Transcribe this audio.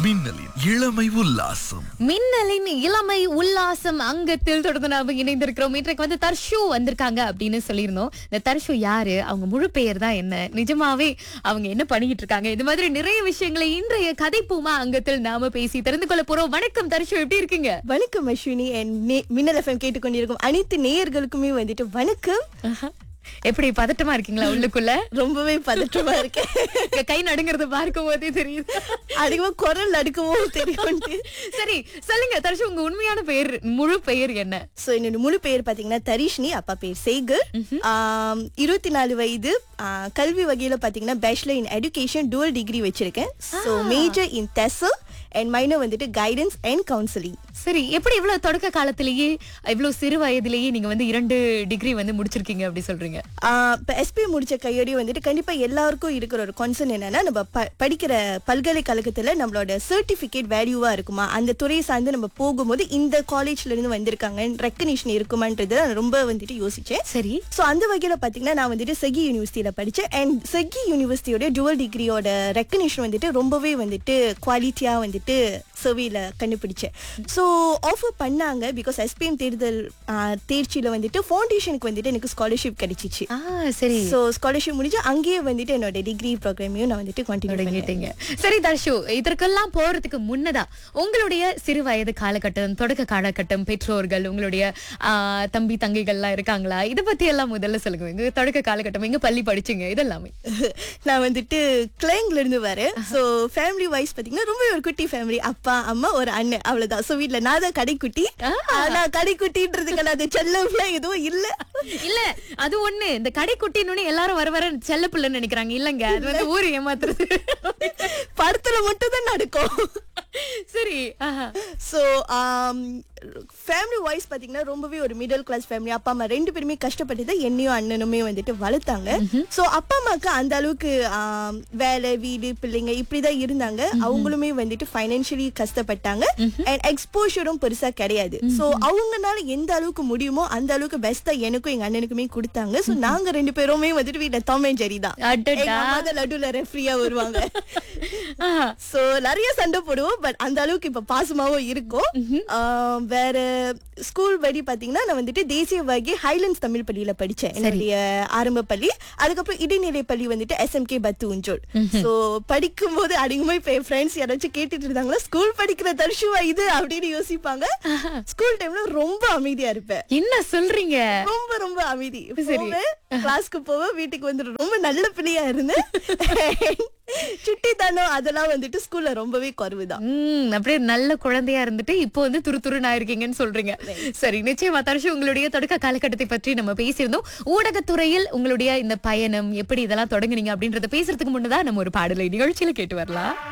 மின்னலின் இளமை உல்லாசம் மின்னலின் இளமை உல்லாசம் அங்கத்தில் தொடர்ந்து நாம இணைந்திருக்கிறோம் இன்றைக்கு வந்து தர்ஷு வந்திருக்காங்க அப்படின்னு சொல்லியிருந்தோம் இந்த தர்ஷு யாரு அவங்க முழு பெயர் தான் என்ன நிஜமாவே அவங்க என்ன பண்ணிக்கிட்டு இருக்காங்க இது மாதிரி நிறைய விஷயங்களை இன்றைய கதைப்பூமா அங்கத்தில் நாம பேசி தெரிந்து கொள்ள போறோம் வணக்கம் தர்ஷு எப்படி இருக்கீங்க வணக்கம் அஸ்வினி என் நே- மின்னல் எஃப்எம் கேட்டுக்கொண்டிருக்கும் அனைத்து நேயர்களுக்குமே வந்துட்டு வணக்கம் எப்படி பதட்டமா இருக்கீங்களா உள்ளுக்குள்ள ரொம்பவே பதற்றமா இருக்கேன் இங்க கை நடுங்கிறத பார்க்கும் போதே தெரியுது அதிகமா குரல் அடுக்கவோ தெரியும் சரி சொல்லுங்க தர்ஷு உங்க உண்மையான பெயர் முழு பெயர் என்ன சோ என்னோட முழு பெயர் பாத்தீங்கன்னா தரிஷ்னி அப்பா பேர் சேகர் ஆம், இருபத்தி நாலு வயது ஆ, கல்வி வகையில பாத்தீங்கன்னா bachelor in education dual degree வச்சிருக்கேன் so major in TESL and minor வந்துட்டு கைடன்ஸ் அண்ட் கவுன்சிலிங் சரி எப்படி இவ்வளவு தொடக்க காலத்திலேயே இவ்வளவு சிறு வயதிலேயே நீங்க வந்து இரண்டு டிகிரி வந்து முடிச்சிருக்கீங்க அப்படி சொல்றீங்க இப்போ எஸ்பி முடிச்ச கையோடய வந்துட்டு கண்டிப்பா எல்லாருக்கும் இருக்கிற ஒரு கன்சர்ன் என்னன்னா நம்ம ப- படிக்கிற பல்கலைக்கழகத்துல நம்மளோட சர்டிபிகேட் வேல்யூவா இருக்குமா அந்த துறையை சார்ந்து நம்ம போகும்போது இந்த காலேஜ்ல இருந்து வந்திருக்காங்க ரெக்கக்னிஷன் இருக்குமான்றது நான் ரொம்ப வந்துட்டு யோசிச்சேன் சரி ஸோ அந்த வகையில் பார்த்தீங்கன்னா நான் வந்துட்டு செகி யூனிவர்சிட்டியில் படித்தேன் அண்ட் செகி யூனிவர்சிட்டியோட டுவல் டிகிரியோட ரெக்கக்னிஷன் வந்துட்டு ரொம்பவே வந்துட்டு குவாலிட்டியாக வந்துட்டு சர்வேல கண்டுபிடிச்சேன் ஸோ ஆஃபர் பண்ணாங்க பிகாஸ் எஸ்பிஎம் தேர்தல் தேர்ச்சியில் வந்துட்டு ஃபவுண்டேஷனுக்கு வந்துட்டு எனக்கு ஸ்காலர்ஷிப் கிடைச்சிச்சு ஆ சரி ஸோ ஸ்காலர்ஷிப் முடிஞ்சு அங்கேயே வந்துட்டு என்னோட டிகிரி ப்ரோக்ராமையும் நான் வந்துட்டு கண்டினியூ தொடங்கிட்டீங்க சரி தர்ஷு இதற்கெல்லாம் போறதுக்கு முன்னதா உங்களுடைய சிறு வயது காலகட்டம் தொடக்க காலகட்டம் பெற்றோர்கள் உங்களுடைய ஆ, தம்பி தங்கைகள்லாம் இருக்காங்களா இத பத்தி எல்லாம் முதல்ல சொல்லுங்க எங்க தொடக்க காலகட்டம் எங்க பள்ளி படிச்சீங்க இதெல்லாமே நான் வந்துட்டு கிளைங்ல இருந்து வரேன் ஸோ ஃபேமிலி வைஸ் பார்த்தீங்கன்னா ரொம்ப ஒரு குட்டி ஃபேமிலி அப்பா அம்மா ஒரு அண்ணன் அவ்வளவுதான் ஸோ வீட்டில் நான் தான் கடைக்குட்டி ஆனா கடைக்குட்டின்றதுக்கு அது செல்லம் எதுவும் இல்ல இல்ல அது ஒண்ணு இந்த கடை குட்டின்னு எல்லாரும் வர வர செல்ல பிள்ளைன்னு நினைக்கிறாங்க இல்லங்க அது வந்து ஊரு ஏமாத்துறது படத்துல மட்டும் தான் நடக்கும் சரி ஆஹா. ஸோ ஃபேமிலி வைஸ் பார்த்தீங்கன்னா ரொம்பவே ஒரு மிடில் கிளாஸ் ஃபேமிலி அப்பா அம்மா ரெண்டு பேருமே கஷ்டப்பட்டு தான் என்னையும் அண்ணனுமே வந்துட்டு வளர்த்தாங்க ஸோ அப்பா அம்மாவுக்கு அந்த அளவுக்கு ஆம், வேலை வீடு பிள்ளைங்க இப்படிதான் இருந்தாங்க அவங்களுமே வந்துட்டு ஃபைனான்சியலி கஷ்டப்பட்டாங்க அண்ட் எக்ஸ்போஷரும் பெருசா கிடையாது ஸோ அவங்கனால எந்த அளவுக்கு முடியுமோ அந்த அளவுக்கு பெஸ்டா எனக்கும் எங்க அண்ணனுக்குமே கொடுத்தாங்க ஸோ நாங்க ரெண்டு பேருமே வந்துட்டு வீட்டில் டாம் ஜெரி தான் அடடா. எங்க அம்மா தான் நடுவுல ரெஃப்ரியா வருவாங்க ஆஹா. சோ நிறைய சண்டை போடுவோம் பட் அந்த அளவுக்கு இப்ப பாசமாவும் இருக்கும் ஆஹ் வேற ஸ்கூல் படி பாத்தீங்கன்னா நான் வந்துட்டு தேசிய வகை ஹைலண்ட்ஸ் தமிழ் பள்ளியில படிச்சேன் என்னுடைய ஆரம்ப பள்ளி அதுக்கப்புறம் இடைநிலை பள்ளி வந்துட்டு எஸ்எம்கே பத்து உஞ்சோல் சோ படிக்கும் போது அதிகமா இப்ப என் ஃப்ரெண்ட்ஸ் யாராச்சும் கேட்டுட்டு இருந்தாங்களா ஸ்கூல் படிக்கிற தர்ஷுவா இது அப்படின்னு யோசிப்பாங்க ஸ்கூல் டைம்ல ரொம்ப அமைதியா இருப்பேன் என்ன சொல்றீங்க ரொம்ப ரொம்ப அமைதி போவேன் கிளாஸ்க்கு போவேன் வீட்டுக்கு வந்துட்டு ரொம்ப நல்ல பிள்ளையா இருந்தேன் சுட்டித்தனம் அதெல்லாம் வந்துட்டு ஸ்கூல்ல ரொம்பவே குறைவுதான் உம் அப்படியே நல்ல குழந்தையா இருந்துட்டு இப்போ வந்து துரு துருன்னு இருக்கீங்கன்னு சொல்றீங்க சரி நிச்சயமா தர்ஷு உங்களுடைய தொடக்க காலகட்டத்தை பற்றி நம்ம பேசியிருந்தோம் ஊடகத்துறையில் உங்களுடைய இந்த பயணம் எப்படி இதெல்லாம் தொடங்குனீங்க அப்படின்றத பேசுறதுக்கு முன்னதான் நம்ம ஒரு பாடலை நிகழ்ச்சியில கேட்டு வரலாம்